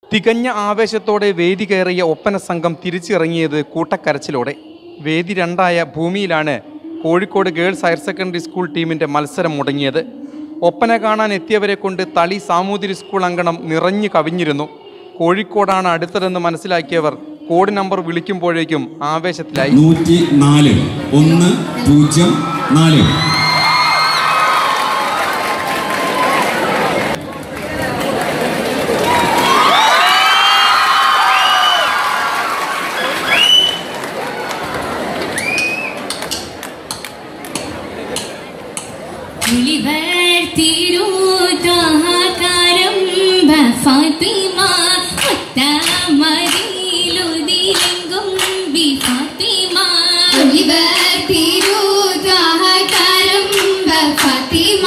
തികഞ്ഞ ആവേശത്തോടെ വേദി കയറിയ ഒപ്പന സംഘം തിരിച്ചിറങ്ങിയത് കൂട്ടക്കരച്ചിലോടെ വേദി രണ്ടായ ഭൂമിയിലാണ് Kozhikode girls higher secondary school ടീമിന്റെ മത്സരം മുടങ്ങിയത് ഒപ്പന കാണാൻ എത്തിയവരെ കൊണ്ട് തളി സാമൂതിരി സ്കൂൾ അങ്കണം നിറഞ്ഞു കവിഞ്ഞിരുന്നു കോഴിക്കോടാണ് അടുത്തതെന്ന് മനസ്സിലാക്കിയവർ കോഡ് നമ്പർ വിളിക്കുമ്പോഴേക്കും ആവേശത്തിലായി നൂറ്റി നാല് ഒന്ന് പൂജ്യം നാല് തിരുതാകാരംഭ ഫാത്തിമ ഒത്തമതിയിലുതിലെങ്കും ബി ഫാത്തിമ തിരുതാകാരംഭ ഫാത്തിമ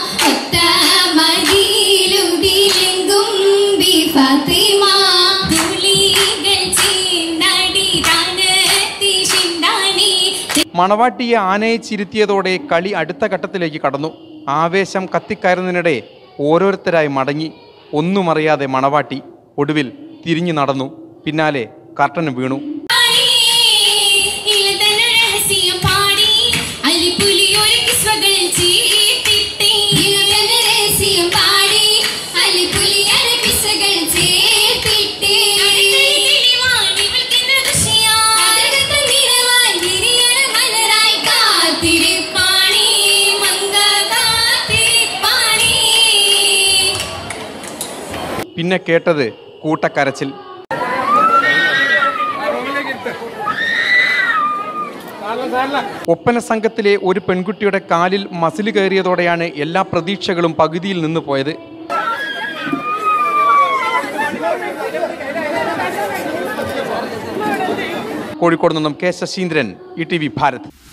ഒത്തമതിയിലുതിലെങ്കും ബി ഫാത്തിമ തുളികൾ ചീണ്ടടി താനത്തി ചിന്താണി മണവാട്ടിയെ ആനയെ ചിരുത്തിയതോടെ കളി അടുത്ത ഘട്ടത്തിലേക്ക് കടന്നു ആവേശം കത്തിക്കയറുന്നതിനിടെ ഓരോരുത്തരായി മടങ്ങി ഒന്നും അറിയാതെ മണവാട്ടി ഒടുവിൽ തിരിഞ്ഞു നടന്നു പിന്നാലെ കർട്ടന് വീണു പിന്നെ കേട്ടത് കൂട്ടക്കരച്ചിൽ ഒപ്പന സംഘത്തിലെ ഒരു പെൺകുട്ടിയുടെ കാലിൽ മസിൽ കയറിയതോടെയാണ് എല്ലാ പ്രതീക്ഷകളും പകുതിയിൽ നിന്ന് പോയത് കോഴിക്കോട് നിന്നും K Saseendran E T V Bharat